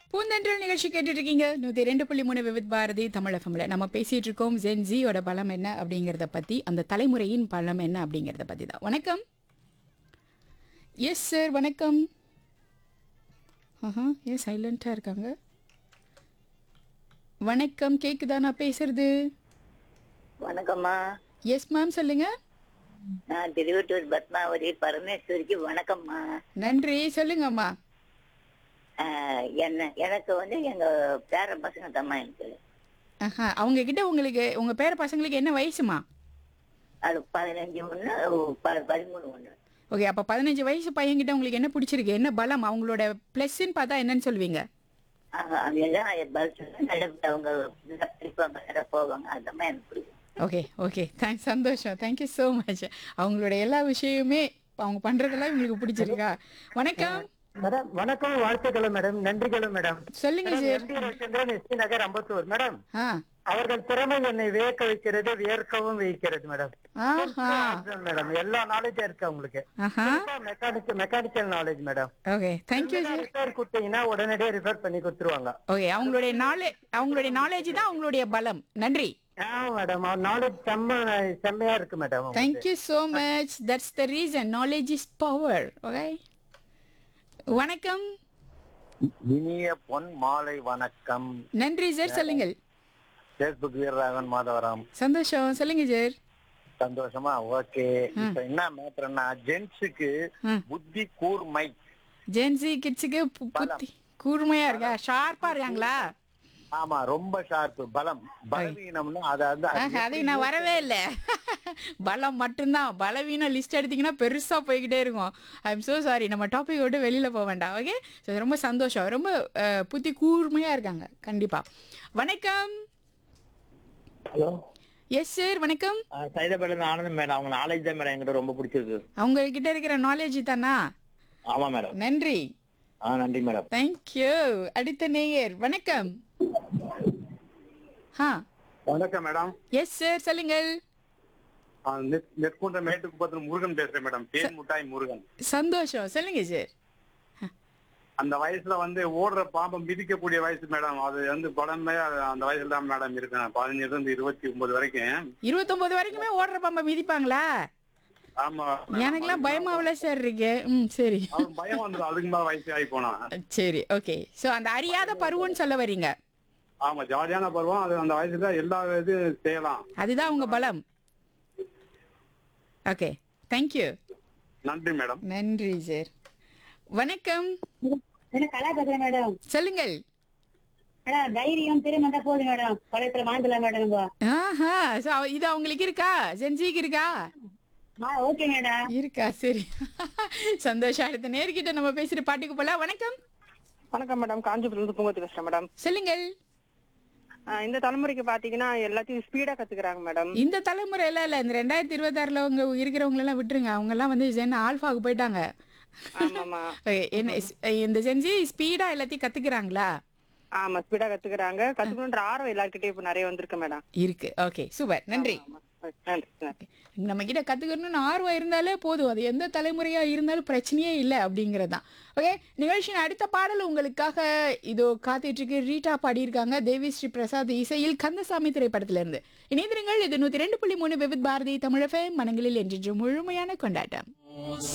பூந்தென்றல் நிகழ்ச்சி கேட்டுட்டு இருக்கீங்க நூத்தி ரெண்டு புள்ளி மூணு விவித் பாரதி தமிழ் எஃப்எம்ல நம்ம பேசிட்டு இருக்கோம் ஜென் ஜியோட பலம் என்ன அப்படிங்கறத பத்தி அந்த தலைமுறையின் பலம் என்ன அப்படிங்கறத பத்தி தான் வணக்கம் எஸ் சார் வணக்கம் ஆஹா ஏன் சைலண்டா இருக்காங்க வணக்கம் கேக்குதா நான் பேசுறது வணக்கம்மா எஸ் மேம் சொல்லுங்க நான் திருவட்டூர் பத்மாவதி பரமேஸ்வரிக்கு வணக்கம்மா நன்றி சொல்லுங்கம்மா ஆஹ் என்ன எனக்கு வந்து எங்க பேர பசங்க தம்மா எனக்கு ஆஹா அவங்க கிட்ட உங்களுக்கு உங்க பேர பசங்களுக்கு என்ன வயசுமா அது பதினஞ்சு ஒண்ணு ப- பதிமூணு ஒண்ணு ஓகே அப்ப பதினஞ்சு வயசு பையன்கிட்ட உங்களுக்கு என்ன பிடிச்சிருக்கு என்ன பலம் அவங்களோட பிளஸ்ன்னு பார்த்தா என்னன்னு சொல்லுவீங்க ஆஹ் அவங்க எல்லாம் பதில் சொல்ல நல்ல அவங்க நல்லா படிப்பாங்க நல்லா போவாங்க அதம்மா எனக்கு பிடிக்கும் ஓகே ஓகே தேங்க்ஸ் சந்தோஷம் தேங்க்யூ ஸோ மச் அவங்களோட எல்லா விஷயமுமே அவங்க பண்றதெல்லாம் உங்களுக்கு பிடிச்சிருக்கா வணக்கம் மேடம் வணக்கம் வாழ்த்துக்களும் மேடம் நன்றிகளும் மேடம் சொல்லுங்க sir M D Ravichandran S Nagar Ambattur madam ஆ அவர்கள் திறமை என்னை வியக்க வைக்கிறது வியர்க்கவும் வைக்கிறது மேடம் ஆஹா மேடம் எல்லா நாலேஜும் இருக்கு அவங்களுக்கு ஆஹா mechanical mechanical knowledge madam okay thank you sir repair கொடுத்தீங்கன்னா உடனடியே ரிப்பேர் பண்ணி கொடுத்துருவாங்க ஓகே அவங்களுடைய நாலே அவங்களுடைய நாலேஜ் தான் அவங்களுடைய பலம் நன்றி ஆ மேடம் அவர் நாலேஜ் செம்ம செம்மையா இருக்கு madam thank you so much that's the reason knowledge is power okay வணக்கம் இனிய பொன் மாலை வணக்கம் நன்றி சார் சொல்லுங்கள் பேஸ்புக் வீரராகவன் மாதவரம் சந்தோஷம் சொல்லுங்க சார் சந்தோஷமா ஓகே இப்ப என்ன மேட்டர்னா ஜென்ஸுக்கு ம். புத்தி கூர்மை ஜென்சி கிட்ஸுக்கு புத்தி கூர்மையா இருக்கா ஷார்ப்பா இருக்காங்களா ஆமா ரொம்ப ஷார்ப் பலம் பலவீனம்னா அது வந்து அது ஆஹா, அதுக்கு நான் வரவே இல்லை பலம் மட்டும்தான் பலவீனம் லிஸ்ட் எடுத்தீங்கன்னா பெருசா போய்கிட்டே இருக்கும் ஐ எம் so சாரி நம்ம டாபிக் விட்டு வெளியில போக வேண்டாம் ஓகே ஸோ ரொம்ப சந்தோஷம் ரொம்ப அஹ், புத்தி கூர்மையா இருக்காங்க கண்டிப்பா வணக்கம் ஹலோ எஸ் சார் வணக்கம் சைதாபேட்டில் ஆனந்த் மேடம் அவங்க நாலேஜ் தான் மேடம் என்கிட்ட ரொம்ப பிடிச்சிருக்கு அவங்க கிட்ட இருக்கிற நாலேஜ் தானா ஆமா மேடம் நன்றி ஆ நன்றி மேடம் தேங்க்யூ அடுத்த நேயர் வணக்கம் ஆ வணக்கம் மேடம் எஸ் சார் சொல்லுங்கள் நெற்குன்ற மேட்டுக்குப்பத்துல முருகன் பேசுறேன் மேடம் தேன் முட்டாய் முருகன் சந்தோஷம் சொல்லுங்க சார் அந்த வயசுல வந்து ஓடுற பாம்பை மிதிக்கக்கூடிய வயசு மேடம் அது வந்து படமே அந்த வயசுல தான் மேடம் இருக்கேன் பதினஞ்சுல இருந்து இருபத்தி ஒன்பது வரைக்கும் இருபத்தொன்பது வரைக்குமே ஓடுற பம்பை மிதிப்பாங்களா ஆமா எனக்கெல்லாம் பயமாவில சார் இருக்கு ம் சரி அவன் பயம் வந்துடும் அதுக்கு மேல வயசு ஆகி போனான் சரி ஓகே ஸோ அந்த அறியாத பருவம்னு சொல்ல வர்றீங்க ஆமா ஜாலியான பருவம் அது அந்த வயசுல எல்லா இதுவும் செய்யலாம் அதுதான் உங்க பலம் ஓகே தேங்க்யூ நன்றி மேடம் நன்றி சார் வணக்கம் என்ன கலா பேசுறேன் மேடம் சொல்லுங்கள் மேடம் தைரியம் திறமை தான் போதும் மேடம் பழையத்துல வாழ்ந்துலாம் மேடம் நம்ம ஆஹா ஸோ இது அவங்களுக்கு இருக்கா ஜென்சிக்கு இருக்கா ஆ ஓகே மேடம் இருக்கா சரி சந்தோஷம் அடுத்த நேர்கிட்ட நம்ம பேசிட்டு பாட்டுக்கு போலாம் வணக்கம் வணக்கம் மேடம் காஞ்சிபுரம் இருந்து பூங்கோத்தி பேசுறேன் மேடம் சொல்லுங்கள் ஆஹ் இந்த தலைமுறைக்கு பாத்தீங்கன்னா எல்லாத்தையும் ஸ்பீடா கத்துக்கிறாங்க மேடம் இந்த தலைமுறை எல்லாம் இல்ல இந்த ரெண்டாயிரத்தி இருபத்தாறுல அவங்க இருக்கிறவங்க எல்லாம் விட்டுருங்க அவங்க எல்லாம் வந்து ஜென் ஆல்ஃபாவுக்கு போயிட்டாங்க ஆமாமா Okay, என்ன இந்த செஞ்சு ஸ்பீடா எல்லாத்தையும் கத்துக்கிறாங்களா ஆமா ஸ்பீடா கத்துக்கிறாங்க கத்துக்கணுன்ற ஆர்வம் எல்லார்கிட்டயும் இப்ப நிறைய வந்திருக்கு மேடம் இருக்கு ஓகே சூப்பர் நன்றி ஆமா. நன்றி நன்றி நம்ம கிட்ட கத்துக்கணும்னு ஆர்வம் இருந்தாலே போதும் அது எந்த தலைமுறையா இருந்தாலும் பிரச்சனையே இல்லை அப்படிங்கிறது தான் ஓகே நிகழ்ச்சியின் அடுத்த பாடல் உங்களுக்காக இதோ காத்துட்டு இருக்கு ரீட்டா பாடியிருக்காங்க தேவி ஸ்ரீ பிரசாத் இசையில் கந்தசாமி திரைப்படத்துல இருந்து இணைந்திருங்கள் இது நூத்தி ரெண்டு புள்ளி மூணு விவித் பாரதி தமிழக மனங்களில் என்று முழுமையான கொண்டாட்டம்